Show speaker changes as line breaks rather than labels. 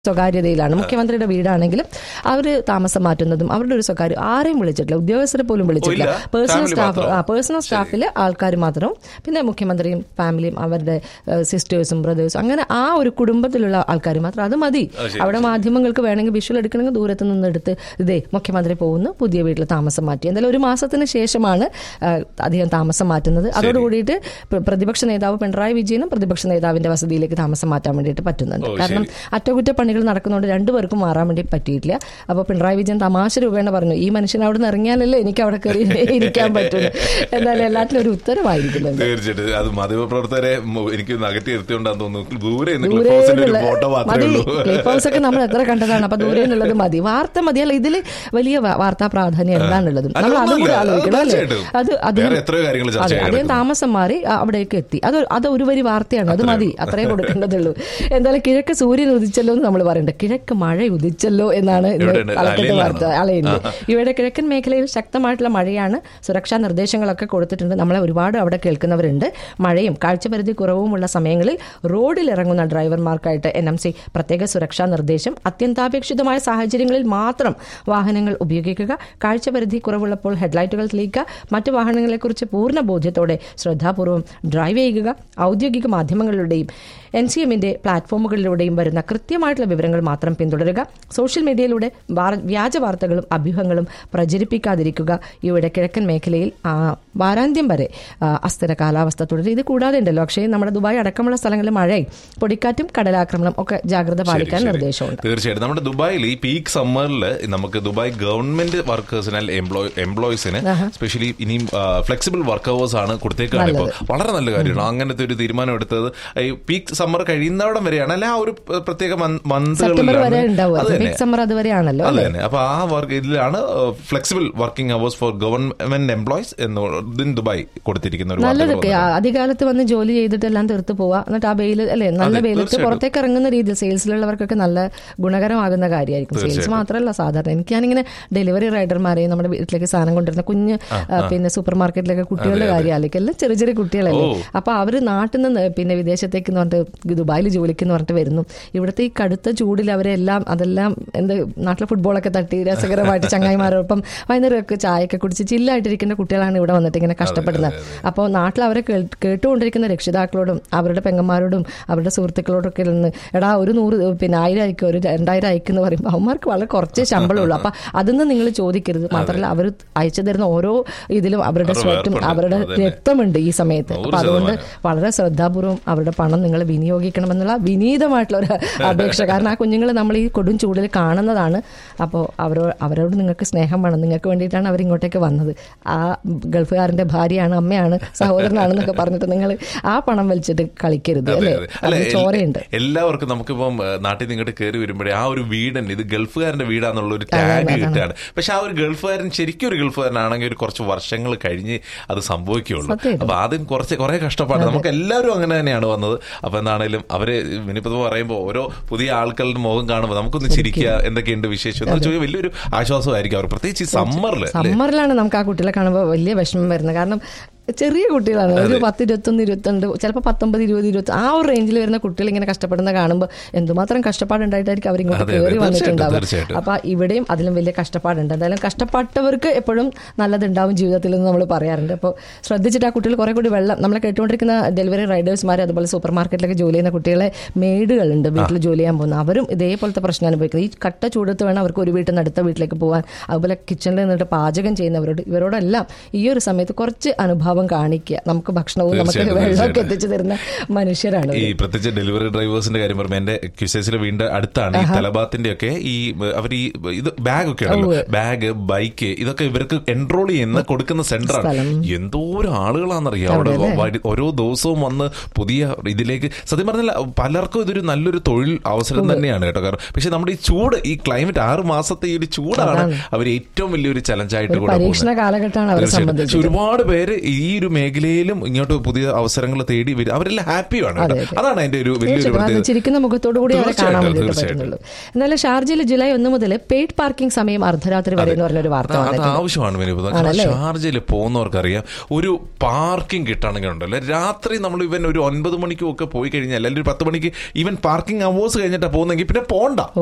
സ്വകാര്യതയിലാണ് മുഖ്യമന്ത്രിയുടെ വീടാണെങ്കിലും അവർ താമസം മാറ്റുന്നതും അവരുടെ ഒരു സ്വകാര്യ ആരെയും വിളിച്ചിട്ടില്ല ഉദ്യോഗസ്ഥരെ പോലും വിളിച്ചിട്ടില്ല
ഇല്ല.
പേഴ്സണൽ
Family
സ്റ്റാഫ്
മാത്രം.
ആ പേഴ്സണൽ സ്റ്റാഫിൽ ആൾക്കാർ മാത്രവും പിന്നെ മുഖ്യമന്ത്രിയും ഫാമിലിയും അവരുടെ സിസ്റ്റേഴ്സും ബ്രദേഴ്സും അങ്ങനെ ആ ഒരു കുടുംബത്തിലുള്ള ആൾക്കാർ മാത്രം അത് മതി
അത് ശരി,
അവിടെ മാധ്യമങ്ങൾക്ക് വേണമെങ്കിൽ വിഷ്വൽ എടുക്കണമെങ്കിൽ ദൂരത്ത് നിന്ന് എടുത്ത് ഇതേ മുഖ്യമന്ത്രി പോകുന്നു പുതിയ വീട്ടിൽ താമസം മാറ്റി എന്തായാലും ഒരു മാസത്തിന് ശേഷമാണ് ആ, അദ്ദേഹം താമസം മാറ്റുന്നത് അതോടുകൂടിയിട്ട് പ്ര- പ്രതിപക്ഷ നേതാവ് പിണറായി വിജയനും പ്രതിപക്ഷ നേതാവിന്റെ വസതിയിലേക്ക് താമസം മാറ്റാൻ വേണ്ടിയിട്ട് പറ്റുന്നുണ്ട്
ഓ,
കാരണം അറ്റകുറ്റപ്പണികൾ നടക്കുന്നതുകൊണ്ട് രണ്ടുപേർക്കും മാറാൻ വേണ്ടി പറ്റിയിട്ടില്ല അപ്പോൾ പിണറായി വിജയൻ തമാശ രൂപേണ പറഞ്ഞു ഈ മനുഷ്യൻ അവിടെ നിന്ന് ഇറങ്ങിയാലല്ലേ എനിക്ക് അവിടെ കയറി ഇരിക്കാൻ പറ്റുള്ളൂ എന്തായാലും എല്ലാത്തിനും ഒരു ഉത്തരവായിരിക്കുന്നുണ്ട്
തീർച്ചയായിട്ടും അത് മാധ്യമപ്രവർത്തകരെ മ- എനിക്ക് അകറ്റി നിർത്തിയോണ്ടാന്ന് തോന്നുന്നു ദൂരെ നിന്ന് ക്ലിഫ് ഹൗസിന്റെ ഒരു
ദൂരെയുള്ള
ഫോട്ടോ മാത്രമേ
മതി
ഉള്ളൂ
ക്ലിപ്പ് ഹൗസ് ഒക്കെ നമ്മൾ എത്ര കണ്ടതാണ് അപ്പൊ ദൂരെ നിന്നുള്ളത് മതി വാർത്ത മതി അല്ല ഇതിൽ വലിയ വ- വാർത്താ പ്രാധാന്യം എന്താണുള്ളത് നമ്മൾ അതും കൂടി
അതൊന്നുമില്ല.
ആലോചിക്കണം അല്ലേ
തീർച്ചയായിട്ടും.
അത് അദ്ദേഹം
വേറെ എത്രയോ കാര്യങ്ങൾ ചർച്ച
അതെ,
ചെയ്യാൻ
അദ്ദേഹം
കിടക്കുന്നു.
താമസം മാറി അ- അവിടേക്ക് എത്തി അത് അത് ഒരു വരി വാർത്തയാണ് അത് മതി അത്രേ കൊടുക്കേണ്ടതുള്ളൂ എന്തായാലും കിഴക്ക് സൂര്യൻ ഉദിച്ചല്ലോ എന്ന് നമ്മൾ പറയണ്ട കിഴക്ക് മഴ ഉദിച്ചല്ലോ എന്നാണ് ഇന്ന്
എവിടെയുണ്ട്?
തലക്കെട്ട്
അലയിലാണോ?
വാർത്ത അലയുണ്ട് ഇവിടെ കിഴക്കൻ മേഖലയിൽ ശക്തമായിട്ടുള്ള മഴയാണ് സുരക്ഷാ നിർദ്ദേശങ്ങളൊക്കെ കൊടുത്തിട്ടുണ്ട് നമ്മളെ ഒരുപാട് അവിടെ കേൾക്കുന്നവരുണ്ട് മഴയും കാഴ്ചപരിധി കുറവുമുള്ള സമയങ്ങളിൽ റോഡിൽ ഇറങ്ങുന്ന ഡ്രൈവർമാർക്കായിട്ട് എൻ എം സി പ്രത്യേക സുരക്ഷാ നിർദ്ദേശം അത്യന്താപേക്ഷിതമായ സാഹചര്യങ്ങളിൽ മാത്രം വാഹനങ്ങൾ ഉപയോഗിക്കുക കാഴ്ചപരിധി കുറവുള്ളപ്പോൾ ഹെഡ്ലൈറ്റുകൾ തെളിയിക്കുക മറ്റു വാഹനങ്ങളെക്കുറിച്ച് പൂർണ്ണ ബോധ്യത്തോടെ ശ്രദ്ധാപൂർവം ഡ്രൈവ് ചെയ്യുക ഔദ്യോഗിക മാധ്യമങ്ങളിലൂടെയും എൻ സി എമ്മിന്റെ പ്ലാറ്റ്ഫോമുകളിലൂടെയും വരുന്ന കൃത്യമായിട്ടുള്ള വിവരങ്ങൾ മാത്രം പിന്തുടരുക സോഷ്യൽ മീഡിയയിലൂടെ വാർ- വ്യാജ വാർത്തകളും അഭ്യൂഹങ്ങളും പ്രചരിപ്പിക്കാതിരിക്കുക ഇവിടെ കിഴക്കൻ മേഖലയിൽ ആ, വാരാന്ത്യം വരെ ആ, അസ്ഥിര കാലാവസ്ഥ തുടരും ഇത് കൂടാതെ ഉണ്ടല്ലോ പക്ഷേ നമ്മുടെ ദുബായ് അടക്കമുള്ള സ്ഥലങ്ങളിൽ മഴയും പൊടിക്കാറ്റും കടലാക്രമണം ഒക്കെ ജാഗ്രത പാലിക്കാൻ
ശരി.
നിർദ്ദേശമുണ്ട്
തീർച്ചയായിട്ടും നമ്മുടെ ദുബായിൽ ഈ പീക്ക് സമ്മറിൽ നമുക്ക് ദുബായ് ഗവൺമെന്റ് വർക്കേഴ്സിന് എംപ്ലോയ് എംപ്ലോയീസിന് സ്പെഷ്യലി ഇനിയും ഫ്ലെക്സിബിൾ വർക്ക് അവേഴ്സ് ആണ് കൊടുത്തേക്കാണ് ഇപ്പോൾ വളരെ നല്ല കാര്യമാണ് അങ്ങനത്തെ ഒരു തീരുമാനം എടുത്തത് ഈ പീക്ക് സമ്മർ കഴിയുന്നവിടം വരെയാണ് അല്ല ആ ഒരു പ്രത്യേക
സെപ്റ്റംബർ വരെ ഉണ്ടാവും
അത് തന്നെ
ബിഗ് സമ്മർ അതുവരെയാണല്ലോ
അത്
അല്ലേ
തന്നെ അപ്പൊ ആ വർക്ക് ഇതിലാണ് flexible working hours for government employees എന്ന് ദുബായ് കൊടുത്തിരിക്കുന്ന ഒരു
നല്ലൊരു
വാർത്തകൾ
ആ, അധികാലത്ത് വന്ന് ജോലി ചെയ്തിട്ടെല്ലാം തീർത്ത് പോവാ എന്നിട്ട് ആ വെയിൽ അല്ലെ നല്ല
അതെ,
വെയിലത്ത്
തീർച്ചയായിട്ടും.
പുറത്തേക്ക് ഇറങ്ങുന്ന രീതിയിൽ സെയിൽസിലുള്ളവർക്കൊക്കെ നല്ല ഗുണകരമാകുന്ന കാര്യമായിരിക്കും സെയിൽസ്
തീർച്ചയായിട്ടും.
മാത്രമല്ല സാധാരണ എനിക്കാണിങ്ങനെ ഡെലിവറി റൈഡർമാരെയും നമ്മുടെ വീട്ടിലേക്ക് സാധനം കൊണ്ടുവരുന്ന കുഞ്ഞ് ആ, പിന്നെ സൂപ്പർ മാർക്കറ്റിലൊക്കെ കുട്ടികളുടെ കാര്യം ആലോചിക്കും എല്ലാം ചെറിയ ചെറിയ കുട്ടികളല്ലേ
ഓ.
അപ്പൊ അവര് നാട്ടിൽ നിന്ന് പിന്നെ വിദേശത്തേക്ക് എന്ന് പറഞ്ഞിട്ട് ദുബായിൽ ജോലിക്ക് എന്ന് പറഞ്ഞിട്ട് വരുന്നു ഇവിടുത്തെ ഈ കടുത്ത ചൂടിൽ അവരെല്ലാം അതെല്ലാം എന്ത് നാട്ടിലെ ഫുട്ബോളൊക്കെ തട്ടി രസകരമായിട്ട് ചങ്ങായിമാരോടൊപ്പം വൈകുന്നേരമൊക്കെ ചായയൊക്കെ കുടിച്ച് ചില്ലായിട്ടിരിക്കുന്ന കുട്ടികളാണ് ഇവിടെ വന്നിട്ട് ഇങ്ങനെ കഷ്ടപ്പെടുന്നത് അപ്പോൾ നാട്ടിൽ അവരെ കേൾ- കേട്ടുകൊണ്ടിരിക്കുന്ന രക്ഷിതാക്കളോടും അവരുടെ പെങ്ങന്മാരോടും അവരുടെ സുഹൃത്തുക്കളോടൊക്കെ നിന്ന് എടാ ഒരു നൂറ് പിന്നെ ആയിരം അയക്കും ഒരു രണ്ടായിരം അയക്കും എന്ന് പറയുമ്പോൾ അവന്മാർക്ക് വളരെ കുറച്ചേ ശമ്പളമുള്ളൂ അപ്പൊ അതൊന്നും നിങ്ങൾ ചോദിക്കരുത് മാത്രമല്ല അവർ അയച്ചു തരുന്ന ഓരോ ഇതിലും അവരുടെ
അവരുടെ
സ്വറ്റും
വേർപ്പുണ്ട്.
അവരുടെ
അതന്നെ.
രക്തമുണ്ട് ഈ സമയത്ത്
നൂറ്
അപ്പൊ അതുകൊണ്ട്
ശതമാനം.
വളരെ ശ്രദ്ധാപൂർവം അവരുടെ പണം നിങ്ങൾ വിനിയോഗിക്കണമെന്നുള്ള വിനീതമായിട്ടുള്ള ഒരു അപേക്ഷ കാരണം ആ കുഞ്ഞുങ്ങൾ നമ്മൾ ഈ കൊടും ചൂടിൽ കാണുന്നതാണ് അപ്പോൾ അവരോ അവരോട് നിങ്ങൾക്ക് സ്നേഹം വേണം നിങ്ങൾക്ക് വേണ്ടിയിട്ടാണ് അവർ ഇങ്ങോട്ടേക്ക് വന്നത് ആ ഗൾഫുകാരന്റെ ഭാര്യയാണ് അമ്മയാണ് സഹോദരനാണെന്നൊക്കെ പറഞ്ഞിട്ട് നിങ്ങൾ ആ പണം വലിച്ചിട്ട് കളിക്കരുത്
അതെ,
അല്ലേ
അതെ. അല്ല,
അതിന്
എൽ-
ചോരയുണ്ട്
എല്ലാവർക്കും നമുക്കിപ്പം ഏഹ്, നാട്ടിൽ നിന്ന് ഇങ്ങോട്ട് കയറി വരുമ്പോഴേ ആ ഒരു വീടന്നെ ഇത് ഗൾഫുകാരന്റെ വീടാന്നുള്ള ഒരു ടാഗ് കിട്ടുകയാണ് പക്ഷെ ആ ഒരു ഗൾഫുകാരൻ ശരിക്കും ഒരു ഗൾഫുകാരനാണെങ്കിൽ ഒരു കുറച്ച് വർഷങ്ങൾ കഴിഞ്ഞ് അത് സംഭവിക്കുള്ളൂ
സത്യമായിട്ടും.
അപ്പൊ ആദ്യം കുറച്ച് കുറെ കഷ്ടപ്പാട് നമുക്ക് എല്ലാവരും അങ്ങനെ തന്നെയാണ് വന്നത് അപ്പൊ എന്താണേലും അവര് വിനിപ്പത് പറയുമ്പോൾ ഓരോ പുതിയ ആൾക്കാരുടെ മുഖം കാണുമ്പോൾ നമുക്കൊന്ന് ചിരിക്കുക എന്തൊക്കെയുണ്ട് വിശേഷം എന്ന് ചോദിച്ചാൽ വലിയൊരു ആശ്വാസമായിരിക്കും അവർ പ്രത്യേകിച്ച് ഈ സമ്മറിൽ
സമ്മറിലാണ് നമുക്ക് ആ കുട്ടികളെ കാണുമ്പോൾ വലിയ വിഷമം വരുന്നത് കാരണം ചെറിയ കുട്ടികളാണ് ഒരു പത്ത് ഇരുപത്തൊന്ന് ഇരുപത്തിരണ്ട് ചിലപ്പോൾ പത്തൊമ്പത് ഇരുപത് ഇരുപത്തി ആ ഒരു റേഞ്ചിൽ വരുന്ന കുട്ടികൾ ഇങ്ങനെ കഷ്ടപ്പെടുന്ന കാണുമ്പോൾ എന്തുമാത്രം കഷ്ടപ്പാടുണ്ടായിട്ടായിരിക്കും അവരിങ്ങോട്ട്
അതെ, അതെ.
കയറി വന്നിട്ടുണ്ടാവുക
തീർച്ചയായിട്ടും.
അപ്പൊ ഇവിടെയും അതിലും വലിയ കഷ്ടപ്പാടുണ്ട് എന്തായാലും കഷ്ടപ്പെട്ടവർക്ക് എപ്പോഴും നല്ലതുണ്ടാവും ജീവിതത്തിൽ എന്ന് നമ്മൾ പറയാറുണ്ട് അപ്പോൾ ശ്രദ്ധിച്ചിട്ട് ആ കുട്ടികൾ കുറെ കൂടി വെള്ളം നമ്മളെ കേട്ടുകൊണ്ടിരിക്കുന്ന ഡെലിവറി റൈഡേഴ്സ്മാർ അതുപോലെ സൂപ്പർ മാർക്കറ്റിലൊക്കെ ജോലി ചെയ്യുന്ന കുട്ടികളെ മെയ്ഡുകളുണ്ട് വീട്ടിൽ ജോലി ചെയ്യാൻ പോകുന്ന അവരും ഇതേപോലത്തെ പ്രശ്നം അനുഭവിക്കുന്നത് ഈ കട്ട ചൂടത്ത് വേണം അവർക്ക് ഒരു വീട്ടിൽ നിന്ന് അടുത്ത വീട്ടിലേക്ക് പോകാൻ അതുപോലെ കിച്ചണിൽ നിന്നിട്ട് പാചകം ചെയ്യുന്നവരോട് ഇവരോടെല്ലാം ഈ ഒരു സമയത്ത് കുറച്ച് അനുഭവം കാണിക്കുക നമുക്ക് ഭക്ഷണവും നമുക്ക്
തീർച്ചയായിട്ടും,
വെള്ളമൊക്കെ
തീർച്ചയായിട്ടും.
എത്തിച്ചു തരുന്ന മനുഷ്യരാണ്
ഈ
ഇവര്.
പ്രത്യേകിച്ച് ഡെലിവറി ഡ്രൈവേഴ്സിന്റെ കാര്യം പറയുമ്പോൾ എന്റെ ക്യുസൈസിലെ വീടിന്റെ അടുത്താണ് ഈ തലബാത്തിന്റെ ഒക്കെ ഈ അവർ ഈ ഇത് ബാഗ് ഒക്കെ ഉണ്ടല്ലോ ബാഗ് ബൈക്ക് ഇതൊക്കെ ഇവർക്ക് എൻറോൾ ചെയ്യുന്ന കൊടുക്കുന്ന സെന്ററാണ്
സ്ഥലം.
എന്തോരം ആളുകളാണെന്നറിയാം അവിടെ വഴി- ഓരോ ദിവസവും വന്ന് പുതിയ ഇതിലേക്ക് സത്യം പറഞ്ഞാൽ പലർക്കും ഇതൊരു നല്ലൊരു തൊഴിൽ അവസരം തന്നെയാണ് കേട്ടോ കാരണം പക്ഷെ നമ്മുടെ ഈ ചൂട് ഈ ക്ലൈമറ്റ് ആറ് മാസത്തെ ഈ ഒരു ചൂടാണ് അവർ ഏറ്റവും വലിയൊരു ചലഞ്ചായിട്ട്
ഒരു
കൂടെ
പരീക്ഷണ കാലഘട്ടമാണ് അവരെ
തീർച്ചയായിട്ടും. പക്ഷെ
സംബന്ധിച്ചത്
ഒരുപാട് പേര് ഈ ഈ ഒരു മേഖലയിലും ഇങ്ങോട്ട് പുതിയ അവസരങ്ങൾ തേടി വരും അവരെല്ലാം ഹാപ്പിയാണ്
അതെ,
കേട്ടോ. അതാണ് അതിന്റെ ഒരു വലിയൊരു
തീർച്ചയായിട്ടും അത്
പ്രത്യേകത
ചിരിക്കുന്ന മുഖത്തോടു കൂടി അവരെ കാണാൻ
തീർച്ചയായിട്ടും,
വേണ്ടിയിട്ട്
തീർച്ചയായിട്ടും.
പറ്റുന്നുള്ളൂ എന്നാൽ ഷാർജയിൽ ജൂലൈ ഒന്ന് മുതൽ പെയ്ഡ് പാർക്കിംഗ് സമയം അർദ്ധരാത്രി വരെ എന്ന് പറഞ്ഞൊരു വാർത്ത
അത്
വന്നിട്ടുണ്ട്
ആവശ്യമാണ് വിനോദ
ആണല്ലേ?
ഷാർജയിൽ പോകുന്നവർക്കറിയാം ഒരു പാർക്കിംഗ് കിട്ടുകയാണെങ്കിൽ ഉണ്ടല്ലോ രാത്രി നമ്മൾ ഇവൻ ഒരു ഒൻപത് മണിക്കും ഒക്കെ പോയി കഴിഞ്ഞാൽ അല്ലെങ്കിൽ ഒരു പത്ത് മണിക്ക് ഈവൻ പാർക്കിംഗ് അവേഴ്സ് കഴിഞ്ഞിട്ടാണ് പോകുന്നെങ്കിൽ പിന്നെ പോണ്ട